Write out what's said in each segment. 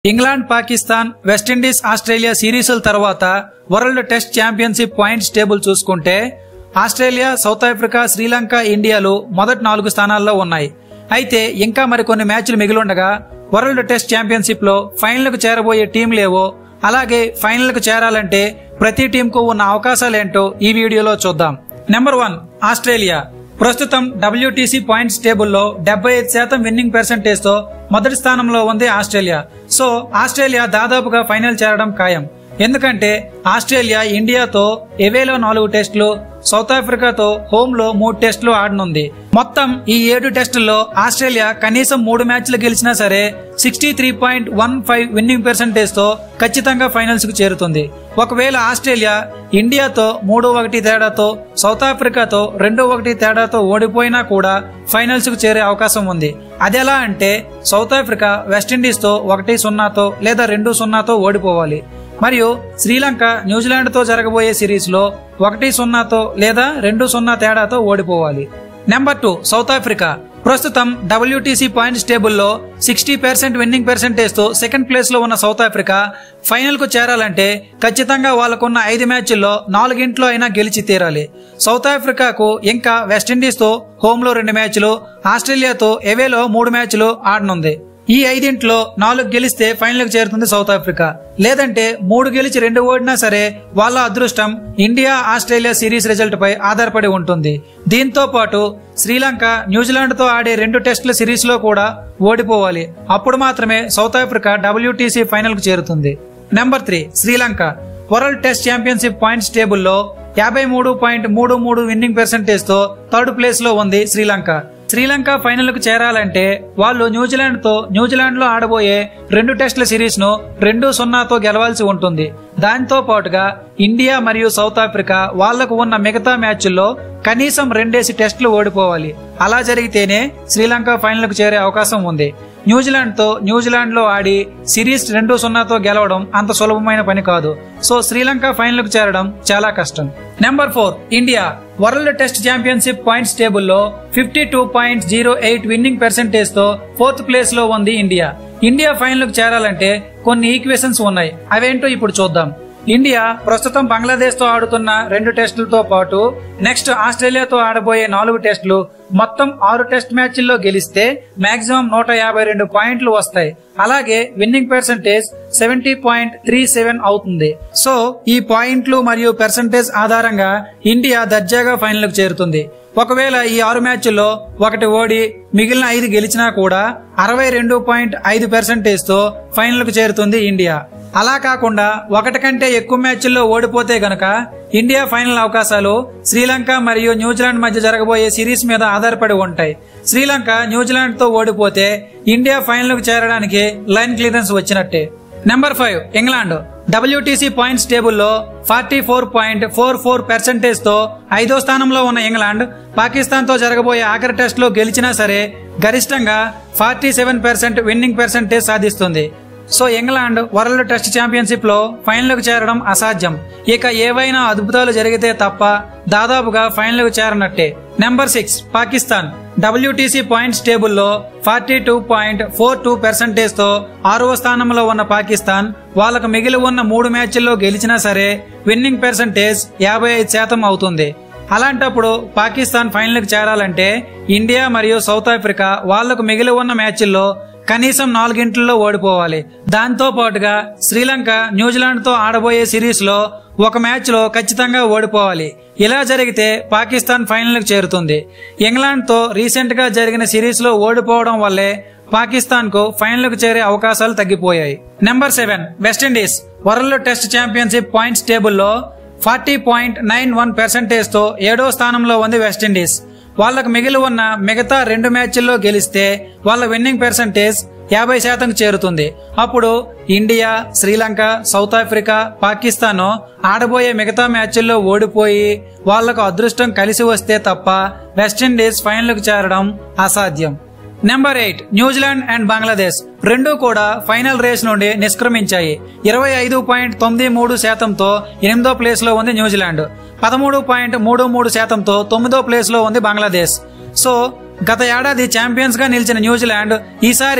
England Pakistan West Indies Australia సిరీసుల తర్వాత world test championship points table చూసుకుంటే ఆస్ట్రేలియా సౌత్ ఆఫ్రికా శ్రీలంక ఇండియాలు మొదటి నాలుగు స్థానాల్లో ఉన్నాయి అయితే ఇంకా మరికొన్ని మ్యాచ్లు మిగిలుండగా వరల్డ్ టెస్ట్ ఛాంపియన్షిప్ లో ఫైనల్ కు చేరబోయే టీంలేవో అలాగే ఫైనల్ కు చేరాలంటే ప్రతి టీంకు ఉన్న అవకాశాలేంటో ఈ వీడియోలో చూద్దాం నెంబర్ వన్ ఆస్ట్రేలియా ప్రస్తుతం డబ్ల్యూటీసీ పాయింట్స్ టేబుల్లో డెబ్బై ఐదు శాతం విన్నింగ్ పర్సెంటేజ్ తో మొదటి స్థానంలో ఉంది ఆస్ట్రేలియా సో ఆస్ట్రేలియా దాదాపుగా ఫైనల్ చేరడం ఖాయం ఎందుకంటే ఆస్ట్రేలియా ఇండియాతో ఎవేలో నాలుగు టెస్టులు సౌత్ ఆఫ్రికాతో హోమ్ లో మూడు టెస్టులు ఆడనుంది మొత్తం ఈ ఏడు టెస్టుల్లో ఆస్ట్రేలియా కనీసం మూడు మ్యాచ్లు గెలిచినా సరే sixty three point one five winning percentage తో ఖచ్చితంగా ఫైనల్స్ కు చేరుతుంది ఒకవేళ ఆస్ట్రేలియా ఇండియాతో మూడు ఒకటి తేడాతో సౌత్ ఆఫ్రికాతో రెండు ఒకటి తేడాతో ఓడిపోయినా కూడా ఫైనల్స్ కు చేరే అవకాశం ఉంది అదెలా అంటే సౌత్ ఆఫ్రికా వెస్టిండీస్ తో ఒకటి సున్నాతో లేదా రెండు సున్నాతో ఓడిపోవాలి మరియు శ్రీలంక న్యూజిలాండ్ తో జరగబోయే సిరీస్ లో ఒకటి సున్నాతో లేదా రెండు సున్నా తేడాతో ఓడిపోవాలి నెంబర్ టూ సౌత్ ఆఫ్రికా ప్రస్తుతం డబ్ల్యూటీసీ పాయింట్స్ టేబుల్లో సిక్స్టీ పర్సెంట్ విన్నింగ్ పర్సెంటేజ్ తో సెకండ్ ప్లేస్ లో ఉన్న సౌత్ ఆఫ్రికా ఫైనల్ కు చేరాలంటే ఖచ్చితంగా వాళ్ళకున్న ఐదు మ్యాచ్ల్లో నాలుగింట్లో అయినా గెలిచి తీరాలి సౌత్ ఆఫ్రికాకు ఇంకా వెస్టిండీస్ తో హోమ్ లో రెండు మ్యాచ్లు ఆస్ట్రేలియాతో ఎవేలో మూడు మ్యాచ్లు ఆడనుంది ఈ ఐదింట్లో నాలుగు గెలిస్తే ఫైనల్ కు చేరుతుంది సౌత్ ఆఫ్రికా లేదంటే మూడు గెలిచి రెండు ఓడినా సరే వాళ్ళ అదృష్టం ఇండియా ఆస్ట్రేలియా సిరీస్ రిజల్ట్ పై ఆధారపడి ఉంటుంది దీంతో పాటు శ్రీలంక న్యూజిలాండ్ తో ఆడే రెండు టెస్టుల సిరీస్ లో కూడా ఓడిపోవాలి అప్పుడు మాత్రమే సౌత్ ఆఫ్రికా డబ్ల్యూటీసీ ఫైనల్ కు చేరుతుంది number three Sri Lanka world test championship points టేబుల్లో యాభై మూడు పాయింట్ మూడు మూడు విన్నింగ్ పర్సెంటేజ్ తో థర్డ్ ప్లేస్ లో ఉంది శ్రీలంక శ్రీలంక ఫైనల్ కు చేరాలంటే వాళ్ళు న్యూజిలాండ్ తో న్యూజిలాండ్ లో ఆడబోయే రెండు టెస్టుల సిరీస్ ను రెండు సున్నాతో గెలవాల్సి ఉంటుంది దాంతో పాటుగా ఇండియా మరియు సౌత్ ఆఫ్రికా వాళ్లకు ఉన్న మిగతా మ్యాచ్ల్లో కనీసం రెండేసి టెస్టులు ఓడిపోవాలి అలా జరిగితేనే శ్రీలంక ఫైనల్ కు చేరే అవకాశం ఉంది న్యూజిలాండ్ తో న్యూజిలాండ్ లో ఆడి సిరీస్ రెండు సున్నాతో గెలవడం అంత సులభమైన పని కాదు సో శ్రీలంక ఫైనల్ కు చేరడం చాలా కష్టం number four India world test championship points టేబుల్లో fifty two point zero eight winning percentage తో ఫోర్త్ ప్లేస్ లో ఉంది ఇండియా ఇండియా ఫైనల్ కు చేరాలంటే కొన్ని ఈక్వేషన్స్ ఉన్నాయి అవేంటో ఇప్పుడు చూద్దాం ఇండియా ప్రస్తుతం బంగ్లాదేశ్ తో ఆడుతున్న రెండు టెస్టులతో పాటు నెక్స్ట్ ఆస్ట్రేలియాతో ఆడబోయే నాలుగు టెస్టులు మొత్తం ఆరు టెస్ట్ మ్యాచ్ల్లో గెలిస్తే మాక్సిమం నూట యాభై రెండు పాయింట్లు వస్తాయి అలాగే winning percentage seventy point three seven అవుతుంది సో ఈ పాయింట్లు మరియు పర్సంటేజ్ ఆధారంగా ఇండియా దర్జాగా ఫైనల్ కు చేరుతుంది ఒకవేళ ఈ ఆరు మ్యాచ్ల్లో ఒకటి ఓడి మిగిలిన ఐదు గెలిచినా కూడా అరవై రెండు పాయింట్ ఐదు పర్సెంటేజ్ తో ఫైనల్ కు చేరుతుంది ఇండియా అలా కాకుండా ఒకటి కంటే ఎక్కువ మ్యాచ్ల్లో ఓడిపోతే గనక ఇండియా ఫైనల్ అవకాశాలు శ్రీలంక మరియు న్యూజిలాండ్ మధ్య జరగబోయే సిరీస్ మీద ఆధారపడి ఉంటాయి శ్రీలంక న్యూజిలాండ్ తో ఓడిపోతే ఇండియా ఫైనల్ కు చేరడానికి లైన్ క్లియరెన్స్ వచ్చినట్టే number five England WTC points టేబుల్లో forty four point four four percentage తో ఐదో స్థానంలో ఉన్న ఇంగ్లాండ్ పాకిస్తాన్ తో జరగబోయే ఆఖరి టెస్ట్ లో గెలిచినా సరే గరిష్టంగా forty seven percent winning percentage సాధిస్తుంది so England world test championship లో ఫైనల్ కు చేరడం అసాధ్యం ఇక ఏవైనా అద్భుతాలు జరిగితే తప్ప దాదాపుగా ఫైనల్ కు చేరనట్టే number six Pakistan WTC points టేబుల్లో forty two point four two percentage తో ఆరవ స్థానంలో ఉన్న పాకిస్తాన్ వాళ్ళకు మిగిలి ఉన్న మూడు మ్యాచ్ల్లో గెలిచినా సరే విన్నింగ్ పర్సెంటేజ్ యాభై ఐదు శాతం అవుతుంది అలాంటప్పుడు పాకిస్తాన్ ఫైనల్ కు చేరాలంటే ఇండియా మరియు సౌత్ ఆఫ్రికా వాళ్లకు మిగిలి ఉన్న మ్యాచ్ల్లో కనీసం నాలుగింట్లలో ఓడిపోవాలి దాంతో పాటుగా శ్రీలంక న్యూజిలాండ్ తో ఆడబోయే సిరీస్ లో ఒక మ్యాచ్ లో ఖచ్చితంగా ఓడిపోవాలి ఇలా జరిగితే పాకిస్తాన్ ఫైనల్ కు చేరుతుంది ఇంగ్లాండ్ తో రీసెంట్ గా జరిగిన సిరీస్ లో ఓడిపోవడం వల్లే పాకిస్తాన్ కు ఫైనల్ కు చేరే అవకాశాలు తగ్గిపోయాయి number seven West Indies world test championship points టేబుల్లో forty point nine one percentage తో ఏడో స్థానంలో ఉంది వెస్టిండీస్ వాళ్లకు మిగిలి ఉన్న మిగతా రెండు మ్యాచ్ల్లో గెలిస్తే వాళ్ళ విన్నింగ్ పర్సంటేజ్ యాభై శాతం చేరుతుంది అప్పుడు India Sri Lanka south Africa Pakistan ఆడబోయే మిగతా మ్యాచ్ల్లో ఓడిపోయి వాళ్లకు అదృష్టం కలిసి వస్తే తప్ప వెస్టిండీస్ ఫైనల్ కు చేరడం అసాధ్యం number eight New Zealand and Bangladesh రెండూ కూడా ఫైనల్ రేస్ నుండి నిష్క్రమించాయి ఇరవై ఐదు పాయింట్ తొమ్మిది మూడు శాతంతో ఎనిమిదో ప్లేస్ లో ఉంది న్యూజిలాండ్ పదమూడు పాయింట్ మూడు మూడు శాతంతో తొమ్మిదో ప్లేస్ లో ఉంది బంగ్లాదేశ్ సో గత ఏడాది ఛాంపియన్స్ గా నిలిచిన న్యూజిలాండ్ ఈసారి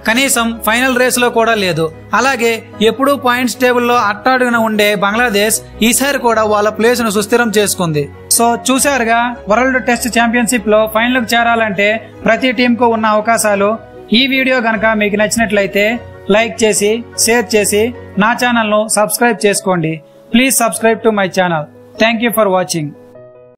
కనీసం ఫైనల్ రేస్ లో కూడా లేదు అలాగే ఎప్పుడూ పాయింట్స్ టేబుల్లో అట్టాడుగున ఉండే బంగ్లాదేశ్ ఈసారి కూడా వాళ్ళ ప్లేస్ ను సుస్థిరం చేసుకుంది సో చూశారుగా వరల్డ్ టెస్ట్ ఛాంపియన్షిప్ లో ఫైనల్ కు చేరాలంటే ప్రతి టీం కు ఉన్న అవకాశాలు ఈ వీడియో గనక మీకు నచ్చినట్లయితే లైక్ చేసి షేర్ చేసి నా ఛానల్ ను సబ్స్క్రైబ్ చేసుకోండి please subscribe to my channel thank you for watching